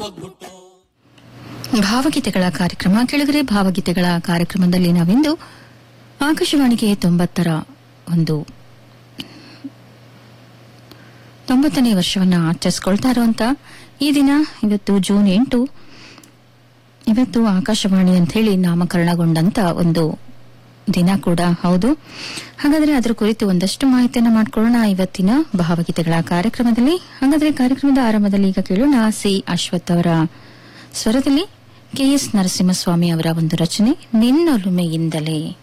ಭಾವಗೀತೆಗಳ ಕಾರ್ಯಕ್ರಮ ಕೆಳಗರೆ ಭಾವಗೀತೆಗಳ ಕಾರ್ಯಕ್ರಮದಲ್ಲಿ ನಾವಿಂದು ಆಕಾಶವಾಣಿಗೆ ತೊಂಬತ್ತರ ಒಂದು ತೊಂಬತ್ತನೇ ವರ್ಷವನ್ನ ಆಚರಿಸಿಕೊಳ್ತಾ ಇರುವಂತ ಈ ದಿನ ಇವತ್ತು ಜೂನ್ ಎಂಟು ಇವತ್ತು ಆಕಾಶವಾಣಿ ಅಂತ ಹೇಳಿ ನಾಮಕರಣಗೊಂಡಂತ ಒಂದು ದಿನ ಕೂಡ ಹೌದು ಹಾಗಾದ್ರೆ ಅದರ ಕುರಿತು ಒಂದಷ್ಟು ಮಾಹಿತಿಯನ್ನ ಮಾಡ್ಕೊಳ್ಳೋಣ ಇವತ್ತಿನ ಭಾವಗೀತೆಗಳ ಕಾರ್ಯಕ್ರಮದಲ್ಲಿ ಹಾಗಾದ್ರೆ ಕಾರ್ಯಕ್ರಮದ ಆರಂಭದಲ್ಲಿ ಈಗ ಕೇಳೋಣ ಸಿ ಅಶ್ವಥ್ ಅವರ ಸ್ವರದಲ್ಲಿ ಕೆಎಸ್ ನರಸಿಂಹಸ್ವಾಮಿ ಅವರ ಒಂದು ರಚನೆ ನಿನ್ನೊಲುಮೆಯಿಂದಲೇ